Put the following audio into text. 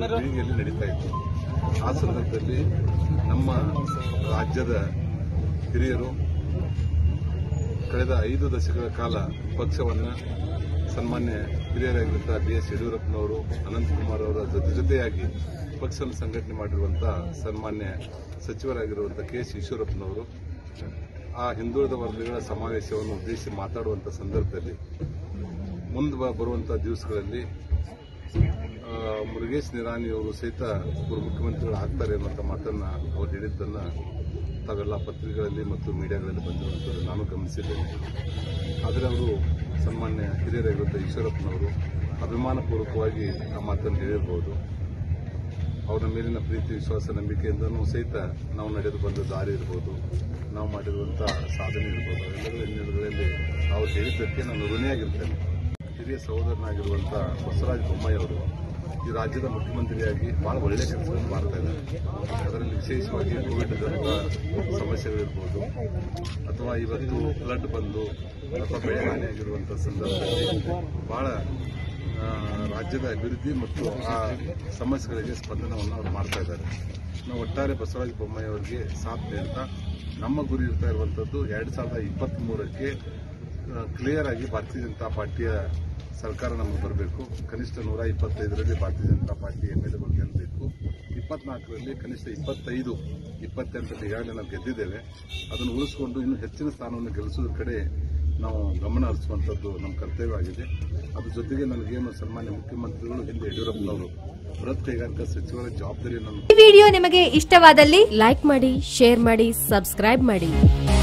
ಬೀದಿಯಲ್ಲಿ ನಡೀತಾ ಇತ್ತು ಆ ಸಂದರ್ಭದಲ್ಲಿ ನಮ್ಮ ರಾಜ್ಯದ ಹಿರಿಯರು ಕಳೆದ ಐದು ದಶಕಗಳ ಕಾಲ ಪಕ್ಷವನ್ನ ಸನ್ಮಾನ್ಯ ಹಿರಿಯರಾಗಿರುವಂತಹ ಬಿ ಎಸ್ ಯಡಿಯೂರಪ್ಪನವರು ಅನಂತಕುಮಾರ್ ಅವರ ಜೊತೆ ಜೊತೆಯಾಗಿ ಪಕ್ಷ ಸಂಘಟನೆ ಮಾಡಿರುವಂತಹ ಸನ್ಮಾನ್ಯ ಸಚಿವರಾಗಿರುವಂತಹ ಕೆ ಎಸ್ ಈಶ್ವರಪ್ಪನವರು ಆ ಹಿಂದುಳಿದ ವರ್ಗಗಳ ಸಮಾವೇಶವನ್ನು ಉದ್ದೇಶಿಸಿ ಮಾತಾಡುವಂಥ ಸಂದರ್ಭದಲ್ಲಿ ಮುಂದೆ ಬರುವಂತಹ ದಿವಸಗಳಲ್ಲಿ ಆ, ಮುರುಗೇಶ್ ನಿರಾಣಿ ಅವರು ಸಹಿತ ಉಪ ಮುಖ್ಯಮಂತ್ರಿಗಳು ಆಗ್ತಾರೆ ಅನ್ನುವಂಥ ಮಾತನ್ನ ಅವ್ರು ಹೇಳಿದ್ದನ್ನ ತಾವೆಲ್ಲ ಪತ್ರಿಕೆಗಳಲ್ಲಿ ಮತ್ತು ಮೀಡಿಯಾಗಳಲ್ಲಿ ಬಂದಿರುವಂಥದ್ದು ನಾನು ಗಮನಿಸಿದ್ದೇನೆ ಆದರೆ ಅವರು ಸನ್ಮಾನ್ಯ ಹಿರಿಯರಾಗಿರುವಂಥ ಈಶ್ವರಪ್ಪನವರು ಅಭಿಮಾನಪೂರ್ವಕವಾಗಿ ಆ ಮಾತನ್ನು ಹೇಳಿರ್ಬೋದು ಅವರ ಮೇಲಿನ ಪ್ರೀತಿ ವಿಶ್ವಾಸ ನಂಬಿಕೆಯಿಂದನೂ ಸಹಿತ ನಾವು ನಡೆದು ಬಂದ ದಾರಿ ಇರ್ಬೋದು ನಾವು ಮಾಡಿರುವಂಥ ಸಾಧನೆ ಇರ್ಬೋದು ಅವೆಲ್ಲಗಳ ಹಿನ್ನೆಲೆಗಳಲ್ಲಿ ಅವ್ರು ಹೇಳಿದ್ದಕ್ಕೆ ನಾನು ಋಣಿಯಾಗಿರ್ತೇನೆ ಹಿರಿಯ ಸಹೋದರನಾಗಿರುವಂಥ ಬಸವರಾಜ ಬೊಮ್ಮಾಯಿ ಅವರು ಈ ರಾಜ್ಯದ ಮುಖ್ಯಮಂತ್ರಿಯಾಗಿ ಬಹಳ ಒಳ್ಳೆಯ ಕೆಲಸಗಳನ್ನು ಮಾಡ್ತಾ ಇದ್ದಾರೆ ಅದರಲ್ಲಿ ವಿಶೇಷವಾಗಿ ಕೋವಿಡ್ ಸಮಸ್ಯೆಗಳಿರ್ಬೋದು ಅಥವಾ ಇವತ್ತು ಫ್ಲಡ್ ಬಂದು ಅಥವಾ ಬೆಳೆ ಹಾನಿಯಾಗಿರುವಂಥ ಸಂದರ್ಭದಲ್ಲಿ ಬಹಳ ಆ, ರಾಜ್ಯದ ಅಭಿವೃದ್ಧಿ ಮತ್ತು ಆ ಸಮಸ್ಯೆಗಳಿಗೆ ಸ್ಪಂದನವನ್ನು ಅವರು ಮಾಡ್ತಾ ಇದ್ದಾರೆ ನಾವು ಒಟ್ಟಾರೆ ಬಸವರಾಜ ಬೊಮ್ಮಾಯಿ ಅವರಿಗೆ ಸಾಥ್ ನೀಡ್ತಾ ನಮ್ಮ ಗುರಿ ಇರ್ತಾ ಇರುವಂಥದ್ದು ಎರಡು ಸಾವಿರದ ಇಪ್ಪತ್ತ್ ಮೂರಕ್ಕೆ ಕ್ಲಿಯರ್ ಆಗಿ ಭಾರತೀಯ ಜನತಾ ಪಾರ್ಟಿಯ ಸರ್ಕಾರ ನಮಗೆ ಬರಬೇಕು ಕನಿಷ್ಠ ನೂರ ಇಪ್ಪತ್ತೈದರಲ್ಲಿ ಭಾರತೀಯ ಜನತಾ ಪಾರ್ಟಿ ಎಮ್ ಎಲ್ ಎಗಳು ಗೆಲ್ಲಬೇಕು ಇಪ್ಪತ್ನಾಲ್ಕರಲ್ಲಿ ಕನಿಷ್ಠ ಇಪ್ಪತ್ತೈದು ಇಪ್ಪತ್ತೆಂಟರಲ್ಲಿ ಈಗಾಗಲೇ ನಾವು ಗೆದ್ದಿದ್ದೇವೆ ಅದನ್ನು ಉಳಿಸಿಕೊಂಡು ಇನ್ನೂ ಹೆಚ್ಚಿನ ಸ್ಥಾನವನ್ನು ಗೆಲ್ಲಿಸೋದ್ರ ಕಡೆ ನಾವು ಗಮನ ಹರಿಸುವಂಥದ್ದು ನಮ್ಮ ಕರ್ತವ್ಯವಾಗಿದೆ ಅದ್ರ ಜೊತೆಗೆ ನನಗೇನು ಸನ್ಮಾನ್ಯ ಮುಖ್ಯಮಂತ್ರಿಗಳು ಹಿಂದೆ ಯಡಿಯೂರಪ್ಪನವರು ಬೃಹತ್ ಕೈಗಾರಿಕಾ ಸಚಿವರ ಜವಾಬ್ದಾರಿಯನ್ನು ಈ ವಿಡಿಯೋ ನಿಮಗೆ ಇಷ್ಟವಾದಲ್ಲಿ ಲೈಕ್ ಮಾಡಿ ಶೇರ್ ಮಾಡಿ ಸಬ್ಸ್ಕ್ರೈಬ್ ಮಾಡಿ